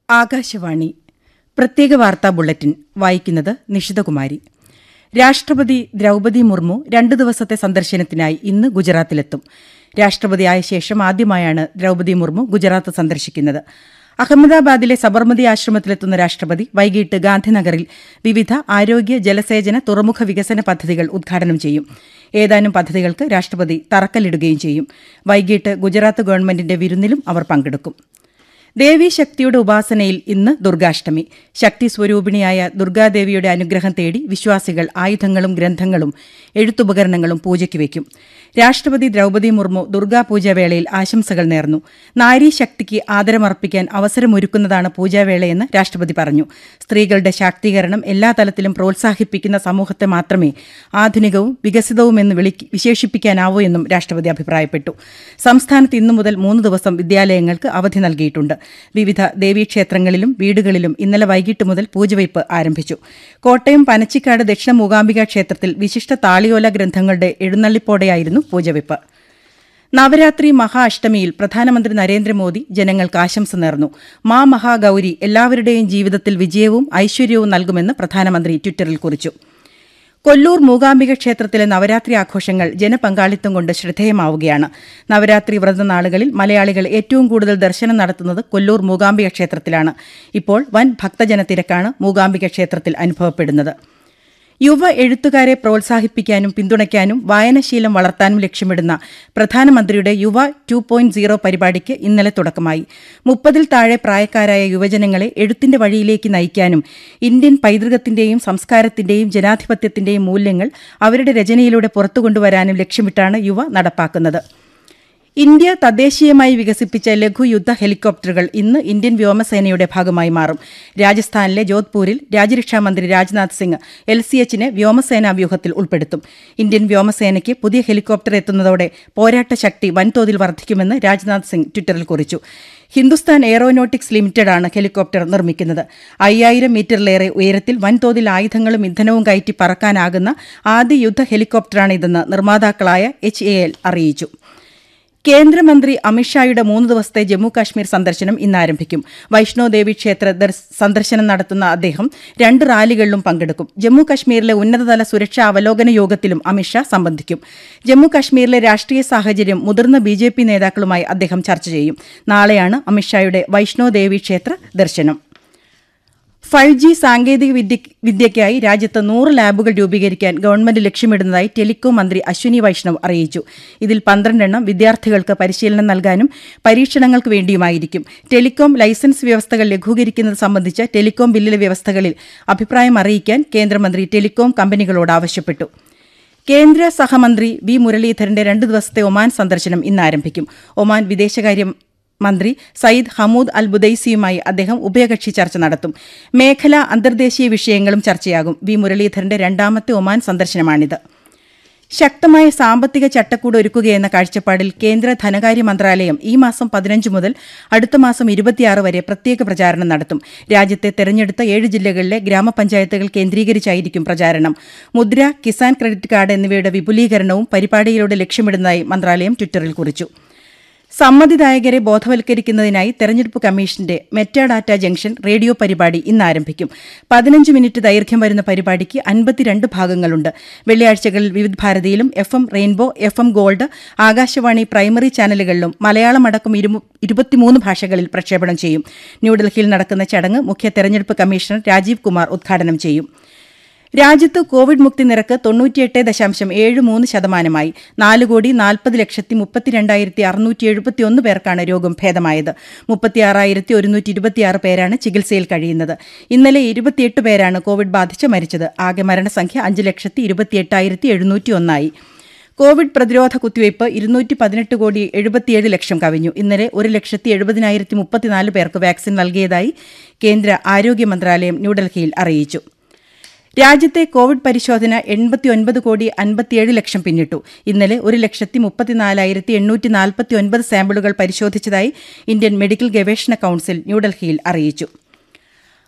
ആകാശവാണി പ്രത്യേക വാർത്താ ബുള്ളറ്റിൻ വായിക്കുന്നത് നിഷിതകുമാരി രാഷ്ട്രപതി ദ്രൗപദി മുർമു രണ്ട് ദിവസത്തെ സന്ദർശനത്തിനായി ഇന്ന് ഗുജറാത്തിലെത്തും രാഷ്ട്രപതിയായ ശേഷം ആദ്യമായാണ് ദ്രൗപദി മുർമു ഗുജറാത്ത് സന്ദർശിക്കുന്നത് അഹമ്മദാബാദിലെ സബർമതി ആശ്രമത്തിലെത്തുന്ന രാഷ്ട്രപതി വൈകിട്ട് ഗാന്ധിനഗറിൽ വിവിധ ആരോഗ്യ ജലസേചന തുറമുഖ വികസന പദ്ധതികൾ ഉദ്ഘാടനം ചെയ്യും ഏതാനും പദ്ധതികൾക്ക് രാഷ്ട്രപതി തറക്കല്ലിടുകയും ചെയ്യും വൈകിട്ട് ഗുജറാത്ത് ഗവൺമെന്റിന്റെ വിരുന്നിലും അവർ പങ്കെടുക്കും ദേവീശക്തിയുടെ ഉപാസനയിൽ ഇന്ന് ദുർഗാഷ്ടമി ശക്തി സ്വരൂപിണിയായ ദുർഗാദേവിയുടെ അനുഗ്രഹം തേടി വിശ്വാസികൾ ആയുധങ്ങളും ഗ്രന്ഥങ്ങളും എഴുത്തുപകരണങ്ങളും പൂജയ്ക്ക് വയ്ക്കും രാഷ്ട്രപതി ദ്രൗപദി മുർമു ദുർഗാപൂജ വേളയിൽ ആശംസകൾ നേർന്നു നാരീശക്തിക്ക് ആദരമർപ്പിക്കാൻ അവസരമൊരുക്കുന്നതാണ് പൂജാവേളയെന്ന് രാഷ്ട്രപതി പറഞ്ഞു സ്ത്രീകളുടെ ശാക്തീകരണം എല്ലാ തലത്തിലും പ്രോത്സാഹിപ്പിക്കുന്ന സമൂഹത്തെ മാത്രമേ ആധുനികവും വികസിതവുമെന്ന് വിളി വിശേഷിപ്പിക്കാനാവൂ എന്നും രാഷ്ട്രപതി അഭിപ്രായപ്പെട്ടു സംസ്ഥാനത്ത് ഇന്നു മുതൽ മൂന്ന് ദിവസം വിദ്യാലയങ്ങൾക്ക് അവധി നൽകിയിട്ടുണ്ട് വിവിധ ദേവീക്ഷേത്രങ്ങളിലും വീടുകളിലും ഇന്നലെ വൈകിട്ട് മുതൽ പൂജവയ്പ് ആരംഭിച്ചു കോട്ടയം പനച്ചിക്കാട് ദക്ഷിണ മൂകാംബിക ക്ഷേത്രത്തിൽ വിശിഷ്ട താളിയോല ഗ്രന്ഥങ്ങളുടെ എഴുന്നള്ളിപ്പോടെയായിരുന്നു പൂജവയ്പ് നവരാത്രി മഹാ അഷ്ടമിയിൽ പ്രധാനമന്ത്രി നരേന്ദ്രമോദി ജനങ്ങൾക്ക് ആശംസ നേർന്നു മാ മഹാഗൌരി എല്ലാവരുടെയും ജീവിതത്തിൽ വിജയവും ഐശ്വര്യവും നൽകുമെന്ന് പ്രധാനമന്ത്രി ട്വിറ്ററിൽ കുറിച്ചു കൊല്ലൂർ മൂകാംബിക ക്ഷേത്രത്തിലെ നവരാത്രി ആഘോഷങ്ങൾ ജനപങ്കാളിത്തം കൊണ്ട് ശ്രദ്ധേയമാവുകയാണ് നവരാത്രി വ്രതനാളുകളിൽ മലയാളികൾ ഏറ്റവും കൂടുതൽ ദർശനം നടത്തുന്നത് കൊല്ലൂർ മൂകാംബിക ക്ഷേത്രത്തിലാണ് ഇപ്പോൾ വൻ ഭക്തജന തിരക്കാണ് മൂകാംബിക ക്ഷേത്രത്തിൽ അനുഭവപ്പെടുന്നത് യുവ എഴുത്തുകാരെ പ്രോത്സാഹിപ്പിക്കാനും പിന്തുണയ്ക്കാനും വായനശീലം വളർത്താനും ലക്ഷ്യമിടുന്ന പ്രധാനമന്ത്രിയുടെ യുവ ടു പോയിന്റ് സീറോ പരിപാടിക്ക് ഇന്നലെ തുടക്കമായി മുപ്പതിൽ താഴെ പ്രായക്കാരായ യുവജനങ്ങളെ എഴുത്തിന്റെ വഴിയിലേക്ക് നയിക്കാനും ഇന്ത്യൻ പൈതൃകത്തിന്റെയും സംസ്കാരത്തിന്റെയും ജനാധിപത്യത്തിന്റെയും മൂല്യങ്ങൾ അവരുടെ രചനയിലൂടെ പുറത്തുകൊണ്ടുവരാനും ലക്ഷ്യമിട്ടാണ് യുവ നടപ്പാക്കുന്നത് ഇന്ത്യ തദ്ദേശീയമായി വികസിപ്പിച്ച ലഘുയുദ്ധ ഹെലികോപ്റ്ററുകൾ ഇന്ന് ഇന്ത്യൻ വ്യോമസേനയുടെ ഭാഗമായി മാറും രാജസ്ഥാനിലെ ജോധ്പൂരിൽ രാജ്യരക്ഷാമന്ത്രി രാജ്നാഥ് സിംഗ് എൽ സി എച്ചിനെ വ്യോമസേനാ വ്യൂഹത്തിൽ ഉൾപ്പെടുത്തും ഇന്ത്യൻ വ്യോമസേനയ്ക്ക് പുതിയ ഹെലികോപ്റ്റർ എത്തുന്നതോടെ പോരാട്ട ശക്തി വൻതോതിൽ വർദ്ധിക്കുമെന്ന് രാജ്നാഥ് സിംഗ് ട്വിറ്ററിൽ കുറിച്ചു ഹിന്ദുസ്ഥാൻ എയറോനോട്ടിക്സ് ലിമിറ്റഡാണ് ഹെലികോപ്റ്റർ നിർമ്മിക്കുന്നത് അയ്യായിരം മീറ്ററിലേറെ ഉയരത്തിൽ വൻതോതിൽ ആയുധങ്ങളും ഇന്ധനവും കയറ്റി പറക്കാനാകുന്ന ആദ്യ യുദ്ധ ഹെലികോപ്റ്ററാണിതെന്ന് നിർമ്മാതാക്കളായ എച്ച് എ എൽ അറിയിച്ചു കേന്ദ്രമന്ത്രി അമിത്ഷായുടെ മൂന്ന് ദിവസത്തെ ജമ്മു കാശ്മീർ സന്ദർശനം ഇന്ന് ആരംഭിക്കും വൈഷ്ണോദേവി ക്ഷേത്ര സന്ദർശനം നടത്തുന്ന അദ്ദേഹം രണ്ട് റാലികളിലും പങ്കെടുക്കും ജമ്മു കാശ്മീരിലെ ഉന്നതതല സുരക്ഷാ അവലോകന യോഗത്തിലും അമിത്ഷാ സംബന്ധിക്കും ജമ്മു കാശ്മീരിലെ രാഷ്ട്രീയ സാഹചര്യം മുതിർന്ന ബി നേതാക്കളുമായി അദ്ദേഹം ചർച്ച ചെയ്യും നാളെയാണ് അമിത്ഷായുടെ വൈഷ്ണോദേവി ക്ഷേത്ര ദർശനം ഫൈവ് ജി സാങ്കേതിക വിദ്യ വിദ്യയ്ക്കായി രാജ്യത്ത് നൂറ് ലാബുകൾ രൂപീകരിക്കാൻ ഗവൺമെന്റ് ലക്ഷ്യമിടുന്നതായി ടെലികോം മന്ത്രി അശ്വിനി വൈഷ്ണവ് അറിയിച്ചു ഇതിൽ പന്ത്രണ്ടെണ്ണം വിദ്യാർത്ഥികൾക്ക് പരിശീലനം നൽകാനും പരീക്ഷണങ്ങൾക്ക് വേണ്ടിയുമായിരിക്കും ടെലികോം ലൈസൻസ് വ്യവസ്ഥകൾ ലഘൂകരിക്കുന്നത് സംബന്ധിച്ച് ടെലികോം ബില്ലിലെ വ്യവസ്ഥകളിൽ അഭിപ്രായം അറിയിക്കാൻ കേന്ദ്രമന്ത്രി ടെലികോം കമ്പനികളോട് ആവശ്യപ്പെട്ടു കേന്ദ്ര സഹമന്ത്രി വി മുരളീധരന്റെ രണ്ട് ദിവസത്തെ ഒമാൻ സന്ദർശനം ഇന്ന് ആരംഭിക്കും ഒമാൻ വിദേശകാര്യ മന്ത്രി സയ്യിദ് ഹമൂദ് അൽ ബുദൈസിയുമായി അദ്ദേഹം ഉഭയകക്ഷി ചർച്ച നടത്തും മേഖല അന്തർദേശീയ വിഷയങ്ങളും ചർച്ചയാകും വി മുരളീധരന്റെ രണ്ടാമത്തെ ഒമാൻ സന്ദർശനമാണിത് ശക്തമായ സാമ്പത്തിക ചട്ടക്കൂട് ഒരുക്കുകയെന്ന കാഴ്ചപ്പാടിൽ കേന്ദ്ര ധനകാര്യ മന്ത്രാലയം ഈ മാസം പതിനഞ്ച് മുതൽ അടുത്ത മാസം ഇരുപത്തിയാറ് വരെ പ്രത്യേക പ്രചാരണം നടത്തും രാജ്യത്തെ തെരഞ്ഞെടുത്ത ഏഴ് ജില്ലകളിലെ ഗ്രാമപഞ്ചായത്തുകൾ കേന്ദ്രീകരിച്ചായിരിക്കും പ്രചാരണം മുദ്ര കിസാൻ ക്രെഡിറ്റ് കാർഡ് എന്നിവയുടെ വിപുലീകരണവും പരിപാടിയിലൂടെ ലക്ഷ്യമിടുന്നതായി മന്ത്രാലയം ട്വിറ്ററിൽ കുറിച്ചു സമ്മതിദായകരെ ബോധവൽക്കരിക്കുന്നതിനായി തെരഞ്ഞെടുപ്പ് കമ്മീഷന്റെ മെറ്റാഡാറ്റ ജംഗ്ഷൻ റേഡിയോ പരിപാടി ഇന്ന് ആരംഭിക്കും പതിനഞ്ച് മിനിറ്റ് ദൈർഘ്യം വരുന്ന പരിപാടിക്ക് അൻപത്തിരണ്ട് ഭാഗങ്ങളുണ്ട് വെള്ളിയാഴ്ചകളിൽ വിവിധ ഭാരതിയിലും F M rainbow F M gold Akashvani primary ചാനലുകളിലും മലയാളം അടക്കം ഇരുപത്തിമൂന്ന് ഭാഷകളിൽ പ്രക്ഷേപണം ചെയ്യും ന്യൂഡൽഹിയിൽ നടക്കുന്ന ചടങ്ങ് മുഖ്യ തെരഞ്ഞെടുപ്പ് കമ്മീഷണർ രാജീവ് കുമാർ ഉദ്ഘാടനം ചെയ്യും രാജ്യത്ത് കോവിഡ് മുക്തി നിരക്ക് തൊണ്ണൂറ്റിയെട്ട് ദശാംശം ഏഴ് മൂന്ന് ശതമാനമായി നാല് കോടി നാൽപ്പത് ലക്ഷത്തി മുപ്പത്തിരണ്ടായിരത്തി അറുന്നൂറ്റി എഴുപത്തിയൊന്ന് പേർക്കാണ് രോഗം ഭേദമായത് മുപ്പത്തിയാറായിരത്തി ഒരുന്നൂറ്റി ഇരുപത്തിയാറ് പേരാണ് ചികിത്സയിൽ കഴിയുന്നത് ഇന്നലെ ഇരുപത്തിയെട്ട് പേരാണ് കോവിഡ് ബാധിച്ച് മരിച്ചത് ആകെ മരണസംഖ്യ അഞ്ച് ലക്ഷത്തി ഇരുപത്തിയെട്ടായിരത്തി എഴുന്നൂറ്റി ഒന്നായി കോവിഡ് പ്രതിരോധ കുത്തിവയ്പ് ഇരുന്നൂറ്റി പതിനെട്ട് കോടി എഴുപത്തിയേഴ് ലക്ഷം കവിഞ്ഞു ഇന്നലെ ഒരു ലക്ഷത്തി എഴുപതിനായിരത്തി മുപ്പത്തിനാല് പേർക്ക് വാക്സിൻ നൽകിയതായി കേന്ദ്ര ആരോഗ്യ മന്ത്രാലയം ന്യൂഡൽഹിയിൽ അറിയിച്ചു രാജ്യത്തെ കോവിഡ് പരിശോധന എൺപത്തിയൊൻപത് കോടി അൻപത്തിയേഴ് ലക്ഷം പിന്നിട്ടു ഇന്നലെ ഒരു ലക്ഷത്തി മുപ്പത്തിനാലായിരത്തി എണ്ണൂറ്റി നാൽപ്പത്തി ഒൻപത് സാമ്പിളുകൾ പരിശോധിച്ചതായി ഇന്ത്യൻ മെഡിക്കൽ ഗവേഷണ കൌൺസിൽ ന്യൂഡൽഹിയിൽ അറിയിച്ചു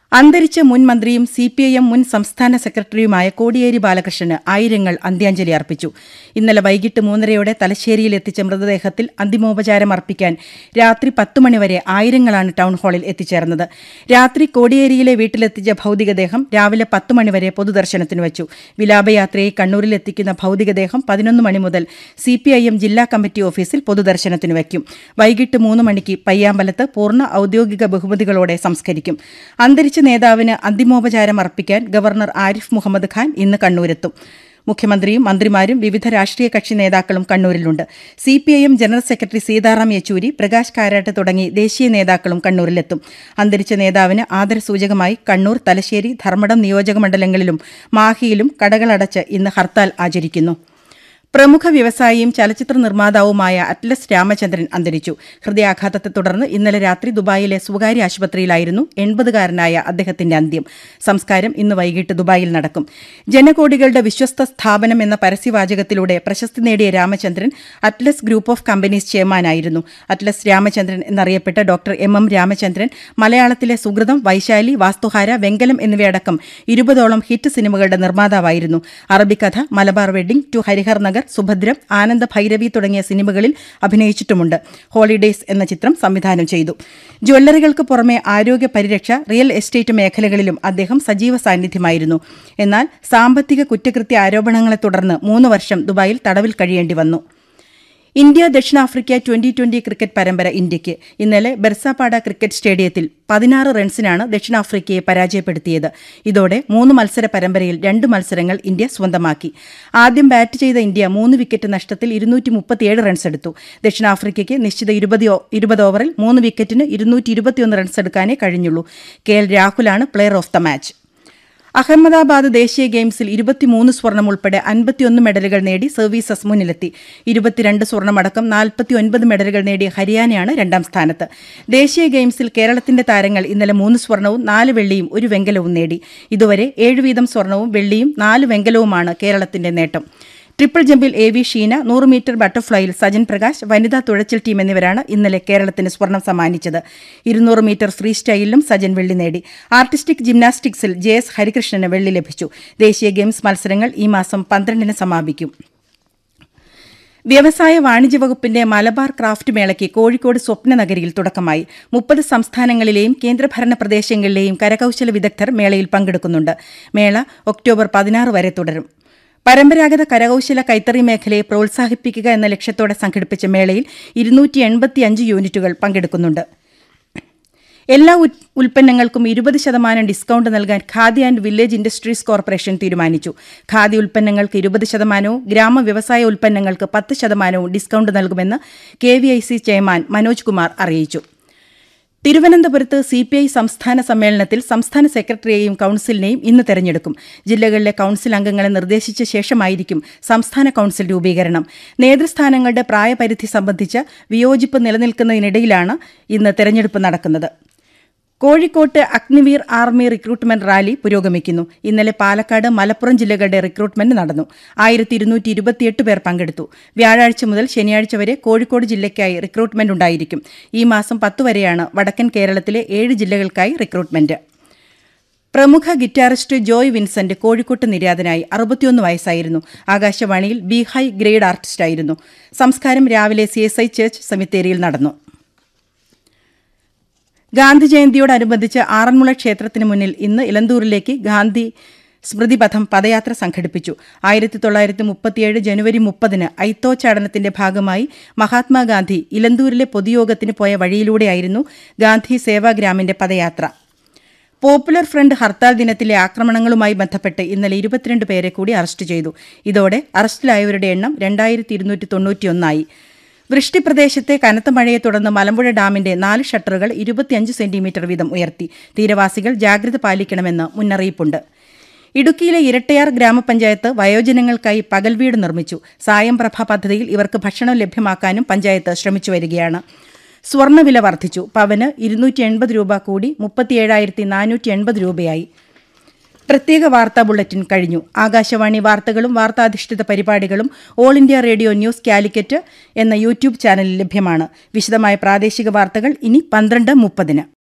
അന്തരിച്ച മുൻ മന്ത്രിയും സി പി ഐ എം മുൻ സംസ്ഥാന സെക്രട്ടറിയുമായ കോടിയേരി ബാലകൃഷ്ണന് ആയിരങ്ങൾ അന്ത്യാഞ്ജലി അർപ്പിച്ചു ഇന്നലെ വൈകിട്ട് മൂന്നരയോടെ തലശ്ശേരിയിൽ എത്തിച്ച മൃതദേഹത്തിൽ അന്തിമോപചാരം അർപ്പിക്കാൻ രാത്രി പത്ത് മണിവരെ ആയിരങ്ങളാണ് ടൗൺ ഹാളിൽ എത്തിച്ചേർന്നത് രാത്രി കോടിയേരിയിലെ വീട്ടിലെത്തിച്ച ഭൌതികദേഹം രാവിലെ പത്ത് മണിവരെ പൊതുദർശനത്തിന് വച്ചു വിലാപയാത്രയെ കണ്ണൂരിൽ എത്തിക്കുന്ന ഭൌതികദേഹം പതിനൊന്ന് മണി മുതൽ സി പി ഐ എം ജില്ലാ കമ്മിറ്റി ഓഫീസിൽ പൊതുദർശനത്തിന് വയ്ക്കും വൈകിട്ട് മൂന്ന് മണിക്ക് പയ്യാമ്പലത്ത് പൂർണ്ണ ഔദ്യോഗിക ബഹുമതികളോടെ സംസ്കരിക്കും അന്തരിച്ച നേതാവിന് അന്തിമോപചാരം അർപ്പിക്കാൻ ഗവർണർ ആരിഫ് മുഹമ്മദ് ഖാൻ ഇന്ന് കണ്ണൂരെത്തും മുഖ്യമന്ത്രിയും മന്ത്രിമാരും വിവിധ രാഷ്ട്രീയ കക്ഷി നേതാക്കളും കണ്ണൂരിലുണ്ട് C P I M general secretary Sitaram Yechury Prakash Karat തുടങ്ങി ദേശീയ നേതാക്കളും കണ്ണൂരിലെത്തും അന്തരിച്ച നേതാവിന് ആദരസൂചകമായി കണ്ണൂർ തലശ്ശേരി ധർമ്മടം നിയോജക മണ്ഡലങ്ങളിലും മാഹിയിലും കടകളടച്ച് ഇന്ന് ഹർത്താൽ ആചരിക്കുന്നു പ്രമുഖ വ്യവസായിയും ചലച്ചിത്ര നിർമ്മാതാവുമായ അറ്റ്ലസ് രാമചന്ദ്രൻ അന്തരിച്ചു ഹൃദയാഘാതത്തെ തുടർന്ന് ഇന്നലെ രാത്രി ദുബായിലെ സ്വകാര്യ ആശുപത്രിയിലായിരുന്നു എൺപതുകാരനായ അദ്ദേഹത്തിന്റെ അന്ത്യം സംസ്കാരം ഇന്ന് വൈകിട്ട് ദുബായിൽ നടക്കും ജനകോടികളുടെ വിശ്വസ്ത സ്ഥാപനം എന്ന പരസ്യവാചകത്തിലൂടെ പ്രശസ്തി നേടിയ Ramachandran Atlas group of companies ചെയർമാനായിരുന്നു അറ്റ്ലസ് രാമചന്ദ്രൻ എന്നറിയപ്പെട്ട ഡോക്ടർ എം എം രാമചന്ദ്രൻ മലയാളത്തിലെ സുഹൃതം വൈശാലി വാസ്തുഹാര വെങ്കലം എന്നിവയടക്കം ഇരുപതോളം ഹിറ്റ് സിനിമകളുടെ നിർമ്മാതാവായിരുന്നു അറബിക്കഥ മലബാർ വെഡ്ഡിംഗ് ടു ഹരിഹർ നഗർ സുഭദ്രം ആനന്ദ ഭൈരവി തുടങ്ങിയ സിനിമകളിൽ അഭിനയിച്ചിട്ടുമുണ്ട് ഹോളിഡേയ്സ് എന്ന ചിത്രം സംവിധാനം ചെയ്തു ജ്വല്ലറികൾക്ക് പുറമെ ആരോഗ്യ പരിരക്ഷ റിയൽ എസ്റ്റേറ്റ് മേഖലകളിലും അദ്ദേഹം സജീവ സാന്നിധ്യമായിരുന്നു എന്നാൽ സാമ്പത്തിക കുറ്റകൃത്യ ആരോപണങ്ങളെ തുടർന്ന് മൂന്ന് വർഷം ദുബായിൽ തടവിൽ കഴിയേണ്ടി വന്നു ഇന്ത്യ ദക്ഷിണാഫ്രിക്ക ട്വന്റി ട്വന്റി ക്രിക്കറ്റ് പരമ്പര ഇന്ത്യയ്ക്ക് ഇന്നലെ ബെർസാപാട ക്രിക്കറ്റ് സ്റ്റേഡിയത്തിൽ പതിനാറ് റൺസിനാണ് ദക്ഷിണാഫ്രിക്കയെ പരാജയപ്പെടുത്തിയത് ഇതോടെ മൂന്ന് മത്സര പരമ്പരയിൽ രണ്ട് മത്സരങ്ങൾ ഇന്ത്യ സ്വന്തമാക്കി ആദ്യം ബാറ്റ് ചെയ്ത ഇന്ത്യ മൂന്ന് വിക്കറ്റ് നഷ്ടത്തിൽ ഇരുന്നൂറ്റി മുപ്പത്തിയേഴ് റൺസ് എടുത്തു ദക്ഷിണാഫ്രിക്കയ്ക്ക് നിശ്ചിത ഇരുപത് ഇരുപത് ഓവറിൽ മൂന്ന് വിക്കറ്റിന് ഇരുന്നൂറ്റി ഇരുപത്തിയൊന്ന് റൺസ് എടുക്കാനേ കഴിഞ്ഞുള്ളൂ കെ എൽ രാഹുലാണ് player of the match Ahmedabad ദേശീയ ഗെയിംസിൽ ഇരുപത്തിമൂന്ന് സ്വർണം ഉൾപ്പെടെ അൻപത്തിയൊന്ന് മെഡലുകൾ നേടി സർവീസസ് മുന്നിലെത്തി ഇരുപത്തിരണ്ട് സ്വർണമടക്കം നാൽപ്പത്തിയൊൻപത് മെഡലുകൾ നേടിയ ഹരിയാനയാണ് രണ്ടാം സ്ഥാനത്ത് ദേശീയ ഗെയിംസിൽ കേരളത്തിന്റെ താരങ്ങൾ ഇന്നലെ മൂന്ന് സ്വർണവും നാല് വെള്ളിയും ഒരു വെങ്കലവും നേടി ഇതുവരെ ഏഴ് വീതം സ്വർണവും വെള്ളിയും നാല് വെങ്കലവുമാണ് കേരളത്തിന്റെ നേട്ടം ട്രിപ്പിൾ ജമ്പിൽ എ വി ഷീന നൂറ് മീറ്റർ ബട്ടർഫ്ലൈയിൽ സജൻ പ്രകാശ് വനിതാ തുഴച്ചിൽ ടീം എന്നിവരാണ് ഇന്നലെ കേരളത്തിന് സ്വർണം സമ്മാനിച്ചത് ഇരുന്നൂറ് മീറ്റർ ഫ്രീ സ്റ്റൈലിലും സജൻ വെള്ളി നേടി ആർട്ടിസ്റ്റിക് ജിംനാസ്റ്റിക്സിൽ ജെ എസ് ഹരികൃഷ്ണന് വെള്ളി ലഭിച്ചു ദേശീയ ഗെയിംസ് മത്സരങ്ങൾ ഈ മാസം പന്ത്രണ്ടിന് സമാപിക്കും വ്യവസായ വാണിജ്യ വകുപ്പിന്റെ മലബാർ ക്രാഫ്റ്റ് മേളയ്ക്ക് കോഴിക്കോട് സ്വപ്നനഗരിയിൽ തുടക്കമായി മുപ്പത് സംസ്ഥാനങ്ങളിലെയും കേന്ദ്രഭരണ പ്രദേശങ്ങളിലെയും കരകൌശല വിദഗ്ധർ മേളയിൽ പങ്കെടുക്കുന്നുണ്ട് മേള ഒക്ടോബർ പതിനാറ് വരെ തുടരും പരമ്പരാഗത കരകൌശല കൈത്തറി മേഖലയെ പ്രോത്സാഹിപ്പിക്കുക എന്ന ലക്ഷ്യത്തോടെ സംഘടിപ്പിച്ച മേളയിൽ ഇരുന്നൂറ്റി എൺപത്തിയഞ്ച് യൂണിറ്റുകൾ പങ്കെടുക്കുന്നുണ്ട് എല്ലാ ഉൽപ്പന്നങ്ങൾക്കും ഇരുപത് ശതമാനം ഡിസ്കൌണ്ട് നൽകാൻ Khadi and village industries corporation തീരുമാനിച്ചു ഖാദി ഉൽപ്പന്നങ്ങൾക്ക് ഇരുപത് ശതമാനവും ഗ്രാമ വ്യവസായ ഉൽപ്പന്നങ്ങൾക്ക് പത്ത് ശതമാനവും ഡിസ്കൌണ്ട് നൽകുമെന്ന് K V I C chairman Manoj Kumar അറിയിച്ചു തിരുവനന്തപുരത്ത് സി പി ഐ സംസ്ഥാന സമ്മേളനത്തിൽ സംസ്ഥാന സെക്രട്ടറിയെയും കൌൺസിലിനെയും ഇന്ന് തെരഞ്ഞെടുക്കും ജില്ലകളിലെ കൌൺസിൽ അംഗങ്ങളെ നിർദ്ദേശിച്ച ശേഷമായിരിക്കും സംസ്ഥാന കൌൺസിൽ രൂപീകരണം നേതൃസ്ഥാനങ്ങളുടെ പ്രായപരിധി സംബന്ധിച്ച വിയോജിപ്പ് നിലനിൽക്കുന്നതിനിടയിലാണ് ഇന്ന് തെരഞ്ഞെടുപ്പ് നടക്കുന്നത് കോഴിക്കോട്ട് അഗ്നിവീർ ആർമി റിക്രൂട്ട്മെന്റ് റാലി പുരോഗമിക്കുന്നു ഇന്നലെ പാലക്കാട് മലപ്പുറം ജില്ലകളുടെ റിക്രൂട്ട്മെന്റ് നടന്നു ആയിരത്തി ഇരുന്നൂറ്റി ഇരുപത്തിയെട്ട് പേർ പങ്കെടുത്തു വ്യാഴാഴ്ച മുതൽ ശനിയാഴ്ച വരെ കോഴിക്കോട് ജില്ലയ്ക്കായി റിക്രൂട്ട്മെന്റ് ഉണ്ടായിരിക്കും ഈ മാസം പത്ത് വരെയാണ് വടക്കൻ കേരളത്തിലെ ഏഴ് ജില്ലകൾക്കായി റിക്രൂട്ട്മെന്റ് പ്രമുഖ ഗിറ്റാറിസ്റ്റ് ജോയ് വിൻസെന്റ് കോഴിക്കോട്ട് നിര്യാതനായി അറുപത്തിയൊന്ന് വയസ്സായിരുന്നു ആകാശവാണിയിൽ ബി ഹൈ ഗ്രേഡ് ആർട്ടിസ്റ്റായിരുന്നു സംസ്കാരം രാവിലെ സി എസ് ഐ ചർച്ച് സെമിത്തേരിയിൽ നടന്നു ഗാന്ധി ജയന്തിയോടനുബന്ധിച്ച് ആറന്മുള ക്ഷേത്രത്തിന് മുന്നിൽ ഇന്ന് ഇലന്തൂരിലേക്ക് ഗാന്ധി സ്മൃതിപഥം പദയാത്ര സംഘടിപ്പിച്ചു ആയിരത്തി തൊള്ളായിരത്തി മുപ്പത്തിയേഴ് ജനുവരി മുപ്പതിന് ഐത്തോച്ചാടനത്തിന്റെ ഭാഗമായി മഹാത്മാഗാന്ധി ഇലന്തൂരിലെ പൊതുയോഗത്തിന് പോയ വഴിയിലൂടെയായിരുന്നു ഗാന്ധി സേവാഗ്രാമിന്റെ പദയാത്ര പോപ്പുലർ ഫ്രണ്ട് ഹർത്താൽ ദിനത്തിലെ ആക്രമണങ്ങളുമായി ബന്ധപ്പെട്ട് ഇന്നലെ ഇരുപത്തിരണ്ട് പേരെ കൂടി അറസ്റ്റ് ചെയ്തു ഇതോടെ അറസ്റ്റിലായവരുടെ എണ്ണം രണ്ടായിരത്തി ഇരുന്നൂറ്റി തൊണ്ണൂറ്റിയൊന്നായി വൃഷ്ടിപ്രദേശത്തെ കനത്ത മഴയെ തുടർന്ന് മലമ്പുഴ ഡാമിന്റെ നാല് ഷട്ടറുകൾ ഇരുപത്തിയഞ്ച് സെന്റിമീറ്റർ വീതം ഉയർത്തി തീരവാസികൾ ജാഗ്രത പാലിക്കണമെന്ന് മുന്നറിയിപ്പുണ്ട് ഇടുക്കിയിലെ ഇരട്ടയാർ ഗ്രാമപഞ്ചായത്ത് വയോജനങ്ങൾക്കായി പകൽ വീട് നിർമ്മിച്ചു സായം പ്രഭ പദ്ധതിയിൽ ഇവർക്ക് ഭക്ഷണം ലഭ്യമാക്കാനും പഞ്ചായത്ത് ശ്രമിച്ചു വരികയാണ് സ്വർണ്ണവില വർദ്ധിച്ചു പവന് ഇരുന്നൂറ്റി എൺപത് രൂപ കൂടി മുപ്പത്തിയേഴായിരത്തി നാനൂറ്റി എൺപത് രൂപയായി പ്രത്യേക വാർത്താ ബുള്ളറ്റിൻ കഴിഞ്ഞു ആകാശവാണി വാർത്തകളും വാർത്താധിഷ്ഠിത പരിപാടികളും all India radio news Calicut എന്ന യൂട്യൂബ് ചാനലിൽ ലഭ്യമാണ് വിശദമായ പ്രാദേശിക വാർത്തകൾ ഇനി പന്ത്രണ്ട് മുപ്പതിന്